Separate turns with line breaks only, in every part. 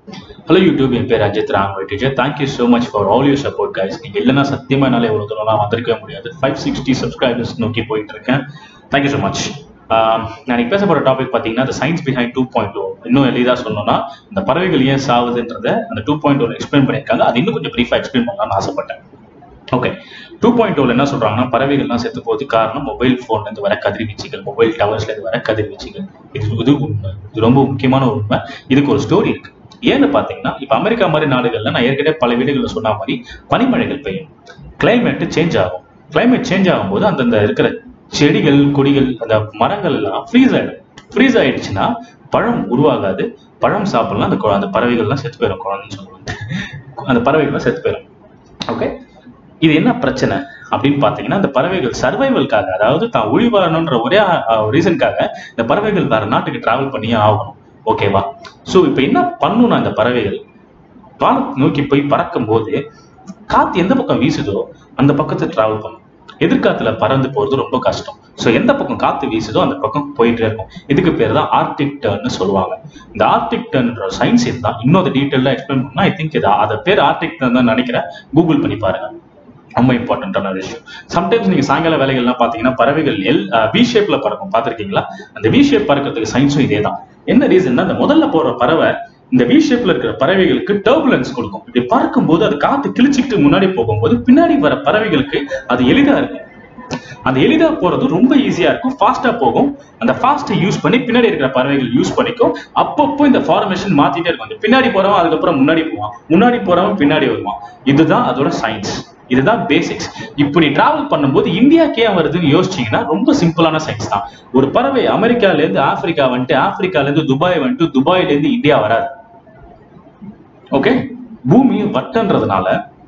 Hello YouTube என் பேர் Ajith Ram teacher thank you so much for all you support guys நீங்கள் இல்லைன்னா சத்தியமா என்னால் எவ்வளோ தூரம்லாம் வந்திருக்கவே முடியாது ஃபைவ் சிக்ஸ்டி சப்ஸ்கிரைபர்ஸ் நோக்கி போயிட்டு இருக்கேன் தேங்க்யூ ஸோ மச் நான் இப்போ பேச போகிற டாபிக் பார்த்தீங்கன்னா அந்த science behind two point O இன்னும் எளிதாக சொல்லணும்னா இந்த பறவைகள் ஏன் சாவுதுன்றத அந்த டூ பாயிண்ட் ஒன் எக்ஸ்பிளைன் பண்ணியிருக்காங்க அது இன்னும் கொஞ்சம் ப்ரீஃபாக எக்ஸ்பிளைன் பண்ணலாம்னு ஆசைப்பட்டேன் ஓகே டூ பாயிண்ட் டூல என்ன சொல்றாங்கன்னா பறவைகள்லாம் செத்து போகுது காரணம் மொபைல் போன்ல இருந்து வர கதிர்வீச்சுகள் மொபைல் டவர்ஸ்ல இருந்து வர கதிர்வீச்சுகள் இது இது உண்மை இது ரொம்ப முக்கியமான ஒரு உண்மை இதுக்கு ஒரு ஸ்டோரி இருக்கு ஏன்னு பாத்தீங்கன்னா இப்ப அமெரிக்கா மாதிரி நாடுகள்ல நான் ஏற்கனவே பல வீடுகளில் சொன்ன மாதிரி பனிமழைகள் பெய்யும் கிளைமேட் சேஞ்ச் ஆகும் கிளைமேட் சேஞ்ச் ஆகும்போது அந்தந்த இருக்கிற செடிகள் கொடிகள் அந்த மரங்கள் எல்லாம் ஃப்ரீஸ் ஆயிடும் ஃப்ரீஸ் ஆயிடுச்சுன்னா பழம் உருவாகாது பழம் சாப்பிடலாம் அந்த குழ- அந்த பறவைகள்லாம் செத்து போயிடும் குழந்தைன்னு சொல்லுவாங்க அந்த பறவைகள்லாம் செத்து போயிடும் ஓகே இது என்ன பிரச்சனை அப்படின்னு பார்த்தீங்கன்னா இந்த பறவைகள் சர்வைவல்காக அதாவது தான் உயிர் வாழணுன்ற ஒரே ரீசனுக்காக இந்த பறவைகள் வேற நாட்டுக்கு டிராவல் பண்ணியே ஆகணும் ஓகேவா ஸோ இப்போ என்ன பண்ணணும் இந்த பறவைகள் வானத்தை நோக்கி போய் பறக்கும் போது காத்து எந்த பக்கம் வீசுதோ அந்த பக்கத்தை டிராவல் பண்ணும் எதிர்காத்துல பறந்து போறது ரொம்ப கஷ்டம் ஸோ எந்த பக்கம் காத்து வீசுதோ அந்த பக்கம் போயிட்டே இருக்கும் இதுக்கு பேர் தான் ஆர்டிக் டர்ன்னு சொல்லுவாங்க இந்த ஆர்டிக் டர்ன்ற சயின்ஸ் இதுதான் இன்னொரு டீட்டெயிலாக எக்ஸ்பிளைன் பண்ணா ஐ திங்க் இது அதை பேர் ஆர்டிக் டர்ன் தான் நினைக்கிறேன் கூகுள் பண்ணி பாருங்க ரொம்ப இம்பார்ட்டன்டான விஷயம் சம்டைம்ஸ் நீங்க சாயங்கால வேலைகள்லாம் பாத்தீங்கன்னா பறவைகள் எல் வி ஷேப்ல பறக்கும் பார்த்திருக்கீங்களா அந்த வி ஷேப் பறக்கிறதுக்கு சயின்ஸும் இதே தான் என்ன ரீசன்னா அந்த முதல்ல போற பறவை இந்த வி ஷேப்ல இருக்கிற பறவைகளுக்கு டர்புலன்ஸ் கொடுக்கும் இப்படி பறக்கும்போது அது காத்து கிழிச்சிக்கிட்டு முன்னாடி போகும்போது பின்னாடி வர பறவைகளுக்கு அது எளிதா இருக்கும் அந்த எளிதா போறது ரொம்ப ஈஸியா இருக்கும் ஃபாஸ்டா போகும் அந்த ஃபாஸ்ட்டை யூஸ் பண்ணி பின்னாடி இருக்கிற பறவைகள் யூஸ் பண்ணிக்கும் அப்பப்போ இந்த ஃபார்மேஷன் மாத்திட்டே இருக்கும் இந்த பின்னாடி போறவன் அதுக்கப்புறம் முன்னாடி போவான் முன்னாடி போறவன் பின்னாடி வருவான் இதுதான் அதோட சயின்ஸ் இதுதான் பேசிக்ஸ் இப்படி டிராவல் பண்ணும்போது இந்தியாக்கு ஏன் வருதுன்னு யோசிச்சீங்கன்னா ரொம்ப சிம்பிளான சயின்ஸ் தான் ஒரு பறவை அமெரிக்கால இருந்து ஆப்பிரிக்கா வந்துட்டு ஆப்பிரிக்கால இருந்து துபாய் வந்துட்டு துபாயில இருந்து இந்தியா வராது ஓகே பூமி வட்டன்றதுனால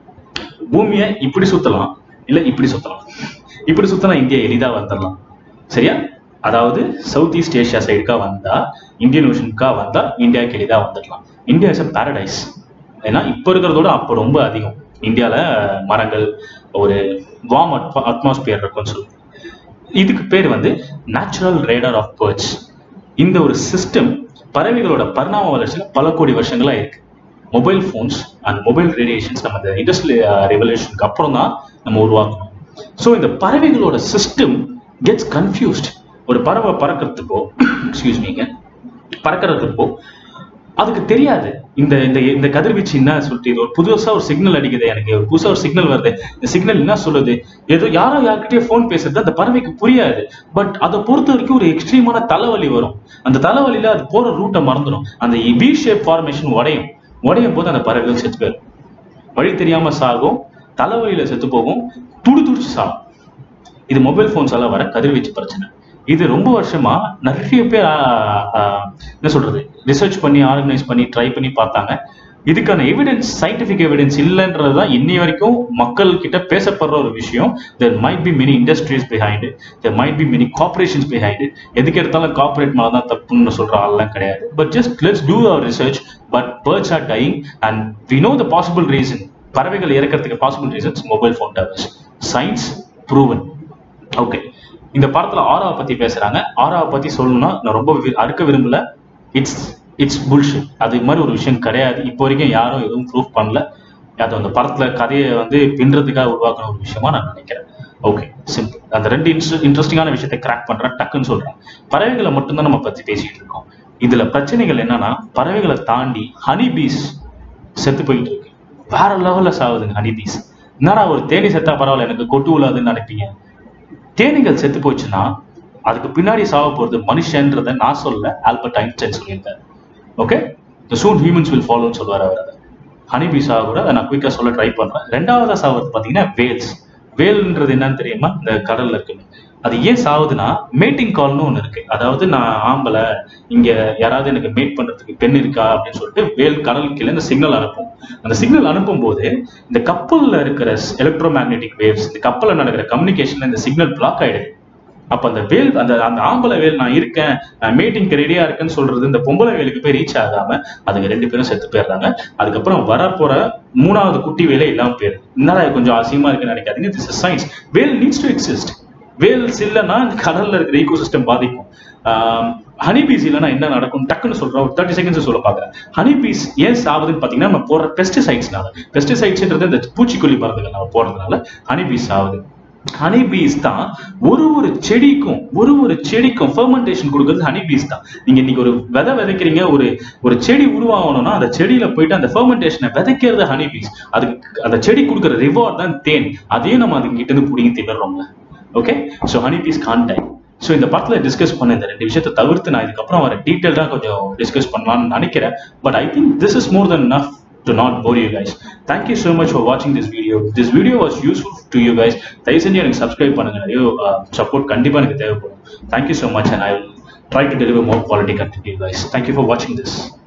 பூமியை இப்படி சுத்தலாம் இல்ல இப்படி சுத்தலாம் இப்படி சுத்தினா இந்தியா எளிதா வந்துடலாம் சரியா அதாவது சவுத் ஈஸ்ட் ஏஷியா சைடுக்கா வந்தா இந்தியன் ஓஷனுக்கா வந்தா இந்தியாவுக்கு எளிதா வந்துடலாம் இந்தியா இஸ் அ பாரடைஸ் ஏன்னா இப்போ இருக்கிறதோட அப்போ ரொம்ப அதிகம் இந்தியால மரங்கள் ஒரு வார்ம் அட்மாஸ்பியர் இருக்கும்னு சொல்லுவாங்க இதுக்கு பேர் வந்து நேச்சுரல் ரேடார் ஆஃப் பேர்ட்ஸ் இந்த ஒரு சிஸ்டம் பறவைகளோட பரிணாம வளர்ச்சியில் பல கோடி வருஷங்களா இருக்கு mobile phones and mobile radiations நம்ம இந்த இண்டஸ்ட்ரியல் ரெவல்யூஷனுக்கு அப்புறம் தான் நம்ம உருவாக்கணும் ஸோ இந்த பறவைகளோட சிஸ்டம் கெட்ஸ் கன்ஃபியூஸ்ட் ஒரு பறவை பறக்கிறதுக்கோ எக்ஸ்கியூஸ் மீங்க பறக்கிறதுக்கோ அதுக்கு தெரியாது இந்த இந்த இந்த கதிர்வீச்சு என்ன சொல்லிட்டு இது ஒரு புதுசா ஒரு சிக்னல் அடிக்குது எனக்கு ஒரு புதுசா ஒரு சிக்னல் வருது இந்த சிக்னல் என்ன சொல்லுது ஏதோ யாரோ யார்கிட்டயே ஃபோன் பேசுறது அந்த பறவைக்கு புரியாது பட் அதை பொறுத்த வரைக்கும் ஒரு எக்ஸ்ட்ரீமான தலைவலி வரும் அந்த தலைவலியில அது போற ரூட்டை மறந்துடும் அந்த வி ஷேப் ஃபார்மேஷன் உடையும் உடையும் போது அந்த பறவைகள் செத்து போயிடும் வழி தெரியாம சாகும் தலைவலியில செத்து போகும் துடி துடிச்சு சாகும் இது மொபைல் ஃபோன்ஸால வர கதிர்வீச்சு பிரச்சனை இது ரொம்ப வருஷமா நிறைய பேர் ஆஹ், ஆஹ், என்ன சொல்றது ரிசர்ச் பண்ணி ஆர்கனைஸ் பண்ணி ட்ரை பண்ணி பார்த்தாங்க இதுக்கான எவிடன்ஸ் சயின்டிபிக் எவிடன்ஸ் இல்லைன்றது தான் இன்னி வரைக்கும் மக்கள் கிட்ட பேசப்படுற ஒரு விஷயம் there might be many industries behind there might be many corporations behind எதுக்கு எடுத்தாலும் கார்பரேட் மேலே தான் தப்புன்னு சொல்ற ஆள்லாம் கிடையாது but just let's do our research but birds are dying and we know the possible reason பறவைகள் இறக்கிறதுக்கு possible reasons mobile phone towers science proven okay இந்த படத்துல ஆராவை பத்தி பேசுறாங்க ஆராவை பத்தி சொல்லணும்னா நான் ரொம்ப வி- அறுக்க விரும்பல இட்ஸ் இட்ஸ் புல்ஷிட் அது மாதிரி ஒரு விஷயம் கிடையாது இப்போ வரைக்கும் யாரும் எதுவும் ப்ரூஃப் பண்ணல அது அந்த படத்துல கதையை வந்து பின்றதுக்காக உருவாக்குன ஒரு விஷயமா நான் நினைக்கிறேன் ஓகே சிம்பிள் அந்த ரெண்டு இன்ட்ரெஸ்டிங்கான விஷயத்தை கிராக் பண்றேன் டக்குன்னு சொல்றேன் பறவைகளை மட்டும்தான் நம்ம பத்தி பேசிட்டு இருக்கோம் இதுல பிரச்சனைகள் என்னன்னா பறவைகளை தாண்டி ஹனி பீஸ் செத்து போயிட்டு இருக்கு வேற லெவல்ல சாகுதுங்க ஹனி பீஸ் என்னடா ஒரு தேனி செத்தா பரவாயில்ல எனக்கு கொட்டு விழாதுன்னு நினைப்பீங்க தேனீகள் செத்து போச்சுன்னா அதுக்கு பின்னாடி சாக போறது மனுஷன்றதை நான் சொல்ல ஆல்பர்ட் ஐன்ஸ்டைன் சொல்லியிருக்காரு okay the soon humans will ஃபாலோன்னு சொல்லுவார் அவர் அதை ஹனிபி சாக கூட அதை நான் குயிக்காக சொல்ல ட்ரை பண்றேன் ரெண்டாவதா சாவது பார்த்தீங்கன்னா வேல்ஸ் வேல்ன்றது என்னன்னு தெரியுமா இந்த கடல்ல இருக்குன்னு அது ஏன் சாகுதுன்னா மேட்டிங் கால்னு ஒன்று இருக்கு அதாவது நான் ஆம்பளை இங்க யாராவது எனக்கு மேட் பண்றதுக்கு பெண் இருக்கா அப்படின்னு சொல்லிட்டு வேல் கடல் கீழே இந்த சிக்னல் அனுப்பும் அந்த சிக்னல் அனுப்பும் போது இந்த கப்பல்ல இருக்கிற எலக்ட்ரோ மேக்னெட்டிக் வேவ்ஸ் இந்த கப்பல்ல நடக்கிற கம்யூனிகேஷன்ல இந்த சிக்னல் பிளாக் ஆயிடுது அப்ப அந்த வேல் அந்த அந்த ஆம்பளை வேல் நான் இருக்கேன் நான் மீட்டிங்க்கு ரெடியா இருக்கேன்னு சொல்றது இந்த பொம்பளை வேலுக்கு போய் ரீச் ஆகாம அதுங்க ரெண்டு பேரும் செத்து போயிடுறாங்க அதுக்கப்புறம் வரப்போற மூணாவது குட்டி வேலை இல்லாம போயிருது என்னடா இது கொஞ்சம் அசிங்கமா இருக்குன்னு நினைக்காதீங்க this is science whale needs to exist whales இல்லைன்னா இந்த கடல்ல இருக்கிற ஈகோ சிஸ்டம் பாதிக்கும் ஆம், ஹனிபீஸ் இல்லைன்னா என்ன நடக்கும் டக்குன்னு சொல்றேன் ஒரு தேர்ட்டி செகண்ட்ஸ் சொல்ல பார்க்குறேன் ஹனிபீஸ் ஏன் சாகுதுன்னு பார்த்தீங்கன்னா நம்ம போடுற பெஸ்டிசைட்ஸ்னால பெஸ்டிசைட்ஸ்ன்றது இந்த பூச்சிக்கொல்லி மருந்துகள் நம்ம போடுறதுனால ஹனிபீஸ் ஆகுது ஹனிபீஸ் தான் ஒரு ஒரு செடிக்கும் ஒரு ஒரு செடிக்கும் ஃபெர்மெண்டேஷன் கொடுக்கறது ஹனிபீஸ் தான் நீங்க இன்னைக்கு ஒரு விதை விதைக்கிறீங்க ஒரு ஒரு செடி உருவாகணும்னா அந்த செடியில போயிட்டு அந்த ஃபெர்மெண்டேஷனை விதைக்கிறது ஹனிபீஸ் அதுக்கு அந்த செடி கொடுக்குற ரிவார்ட் தான் தேன் அதையும் நம்ம அதுங்க கிட்ட இருந்து பிடிங்கி தின்னுறோம்ல okay so honeybees contact so இந்த படத்தில் டிஸ்கஸ் பண்ண இந்த ரெண்டு விஷயத்தை தவிர்த்து நான் இதுக்கப்புறம் வர டீட்டெயிலாக கொஞ்சம் டிஸ்கஸ் பண்ணலாம்னு நினைக்கிறேன் but I think this is more then enough to not bore you guys. Thank you so much for watching this video. This video was useful to you guys. தயவு செஞ்சு எனக்கு சப்ஸ்கிரைப் பண்ணுங்க நிறைய சப்போர்ட் கண்டிப்பாக எனக்கு தேவைப்படும் thank you so much and I will try to deliver more quality content you guys. Thank you for watching this.